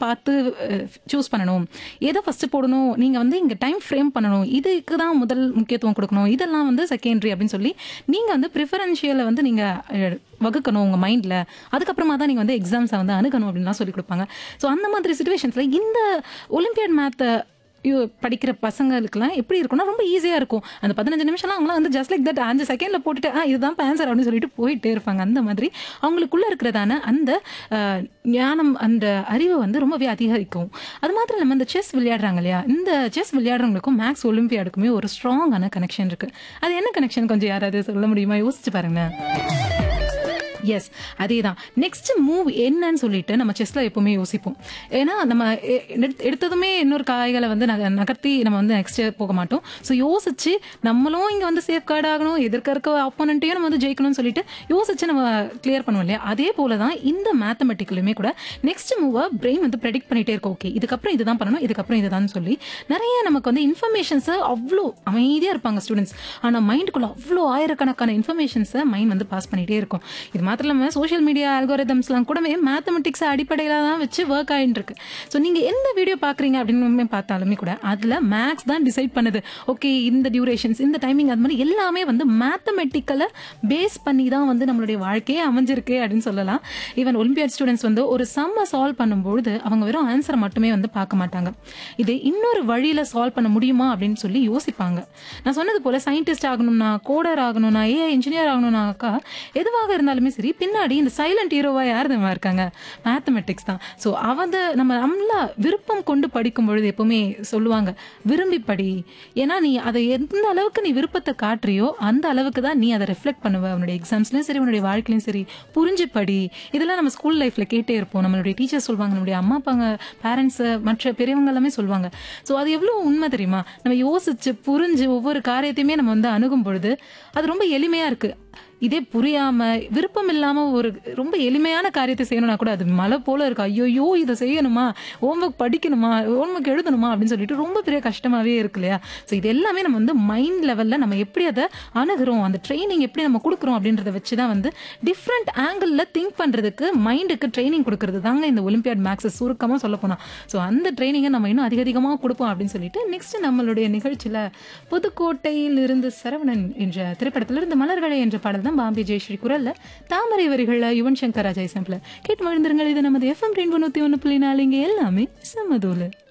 பார்த்து சூஸ் பண்ணணும் எதை ஃபர்ஸ்ட் போடணும் நீங்க வந்து இங்க டைம் ஃப்ரேம் பண்ணணும் இதுக்கு தான் முதல் முக்கியத்துவம் கொடுக்கணும் இதெல்லாம் வந்து செகண்டரி அப்படின்னு சொல்லி நீங்க வந்து ப்ரிஃபரன்ஷியலை வந்து நீங்க அஹ், வகுக்கணும் உங்க மைண்ட்ல அதுக்கப்புறமா தான் நீங்க வந்து எக்ஸாம்ஸை வந்து அணுகணும் அப்படின்லாம் சொல்லி கொடுப்பாங்க ஸோ அந்த மாதிரி சுச்சுவேஷன்ஸ்ல இந்த ஒலிம்பியாட் மேத்தை படிக்கிற பசங்களுக்குலாம் எப்படி இருக்கும்னா ரொம்ப ஈஸியாக இருக்கும் அந்த பதினஞ்சு நிமிஷம்லாம் அவங்களாம் வந்து ஜஸ்ட் லைக் தட் அஞ்சு செகண்டில் போட்டுட்டு ஆ இதுதான் ஆன்சர் அப்படின்னு சொல்லிட்டு போயிட்டே இருப்பாங்க அந்த மாதிரி அவங்களுக்குள்ள இருக்கிறதான அந்த அஹ், ஞானம் அந்த அறிவு வந்து ரொம்பவே அதிகரிக்கும் அது மாத்திரம் இல்லாமல் இந்த செஸ் விளையாடுறாங்க இல்லையா இந்த செஸ் விளையாடுறவங்களுக்கும் மேக்ஸ் ஒலிம்பியாடுக்குமே ஒரு ஸ்ட்ராங்கான கனெக்ஷன் இருக்கு அது என்ன கனெக்ஷன் கொஞ்சம் யாராவது சொல்ல முடியுமா யோசிச்சு பாருங்க எஸ் அதே தான் நெக்ஸ்ட் மூவ் என்னன்னு சொல்லிட்டு நம்ம செஸ்ல எப்பவுமே யோசிப்போம் ஏன்னா நம்ம எ- எடுத்த- எடுத்ததுமே இன்னொரு காய்களை வந்து நக- நகர்த்தி நம்ம வந்து நெக்ஸ்ட் போக மாட்டோம் ஸோ யோசிச்சு நம்மளும் இங்க வந்து சேஃப் கார்டு ஆகணும் எதிர்க்க இருக்க ஆப்போனண்ட்டையும் நம்ம வந்து ஜெயிக்கணும்னு சொல்லிட்டு யோசிச்சு நம்ம கிளியர் பண்ணுவோம் இல்லையா அதே போல தான் இந்த மேத்தமெட்டிக்கலுமே கூட நெக்ஸ்ட் மூவை பிரெயின் வந்து ப்ரெடிக்ட் பண்ணிட்டே இருக்கும் ஓகே இதுக்கப்புறம் இதுதான் பண்ணணும் இதுக்கப்புறம் இதுதான் சொல்லி நிறைய நமக்கு வந்து இன்ஃபர்மேஷன்ஸை அவ்வளோ அமைதியாக இருப்பாங்க ஸ்டூடெண்ட்ஸ் ஆனால் மைண்டுக்குள்ள அவ்வளோ ஆயிரக்கணக்கான இன்ஃபர்மேஷன்ஸை மைண்ட் வந்து பாஸ் பண்ணிட்டே இருக்கும் இது மாத்திரம் இல்லாமல் சோஷியல் மீடியா அல்கோரிதம்ஸ்லாம் கூடவே மேத்தமெட்டிக்ஸ் அடிப்படையில் தான் வச்சு ஒர்க் ஆகிட்டு இருக்கு ஸோ நீங்கள் எந்த வீடியோ பார்க்குறீங்க அப்படின்னு பார்த்தாலுமே கூட அதில் மேக்ஸ் தான் டிசைட் பண்ணுது ஓகே இந்த டியூரேஷன்ஸ் இந்த டைமிங் அது மாதிரி எல்லாமே வந்து மேத்தமெட்டிக்கலை பேஸ் பண்ணி தான் வந்து நம்மளுடைய வாழ்க்கையே அமைஞ்சிருக்கு அப்படின்னு சொல்லலாம் ஈவன் ஒலிம்பியாட் ஸ்டூடெண்ட்ஸ் வந்து ஒரு சம்மை சால்வ் பண்ணும்பொழுது அவங்க வெறும் ஆன்சரை மட்டுமே வந்து பார்க்க மாட்டாங்க இது இன்னொரு வழியில் சால்வ் பண்ண முடியுமா அப்படின்னு சொல்லி யோசிப்பாங்க நான் சொன்னது போல சயின்டிஸ்ட் ஆகணும்னா கோடர் ஆகணும்னா ஏஐ இன்ஜினியர் ஆகணும்னாக்கா எதுவாக இருந்தாலுமே சரி பின்னாடி இந்த சைலண்ட் ஹீரோவா யார் தெரியுமா இருக்காங்க மேத்தமெட்டிக்ஸ் தான் ஸோ அவங்க நம்ம நம்மளா விருப்பம் கொண்டு படிக்கும் பொழுது எப்பவுமே சொல்லுவாங்க விரும்பி படி ஏன்னா நீ அதை எந்த அளவுக்கு நீ விருப்பத்தை காட்டுறியோ அந்த அளவுக்கு தான் நீ அதை ரிஃப்ளெக்ட் பண்ணுவ உன்னுடைய எக்ஸாம்ஸ்லயும் சரி உன்னுடைய வாழ்க்கையிலும் சரி புரிஞ்சு படி இதெல்லாம் நம்ம ஸ்கூல் லைஃப்ல கேட்டே இருப்போம் நம்மளுடைய டீச்சர்ஸ் சொல்லுவாங்க நம்மளுடைய அம்மா அப்பாங்க பேரண்ட்ஸ் மற்ற பெரியவங்க எல்லாமே சொல்லுவாங்க ஸோ அது எவ்வளவு உண்மை தெரியுமா நம்ம யோசிச்சு புரிஞ்சு ஒவ்வொரு காரியத்தையுமே நம்ம வந்து அணுகும் பொழுது அது ரொம்ப எளிமையா இருக்கு இதே புரியாம விருப்பம் இல்லாம ஒரு ரொம்ப எளிமையான காரியத்தை செய்யணும்னா கூட அது மலை போல இருக்கு ஐயோயோ இதை செய்யணுமா ஹோம்ஒர்க் படிக்கணுமா ஹோம்ஒர்க் எழுதணுமா அப்படின்னு சொல்லிட்டு ரொம்ப பெரிய கஷ்டமாவே இருக்கு இல்லையா ஸோ இது எல்லாமே நம்ம வந்து மைண்ட் லெவல்ல நம்ம எப்படி அதை அணுகிறோம் அந்த ட்ரைனிங் எப்படி நம்ம கொடுக்குறோம் அப்படின்றத வச்சு தான் வந்து டிஃப்ரெண்ட் ஆங்கிளில் திங்க் பண்றதுக்கு மைண்டுக்கு ட்ரைனிங் கொடுக்கறது தாங்க இந்த ஒலிம்பியாட் மேக்ஸை சுருக்கமாக சொல்ல போனா ஸோ அந்த ட்ரைனிங்கை நம்ம இன்னும் அதிக அதிகமாக கொடுப்போம் அப்படின்னு சொல்லிட்டு நெக்ஸ்ட் நம்மளுடைய நிகழ்ச்சியில புதுக்கோட்டையில் இருந்து சரவணன் என்ற திரைப்படத்துல இருந்து மலர்களை என்ற பாடல் தான் பாம்பே ஜெயஸ்ரீ குரல்ல தாமரை வரிகள்ல யுவன் சங்கர் ராஜா சாம்பிள் கேட்டு மழுந்திருங்கள் இது நமது எஃப்எம் ரெண்டு நூத்தி ஒன்று புள்ளி நாலு இங்க எல்லாமே சமதூலு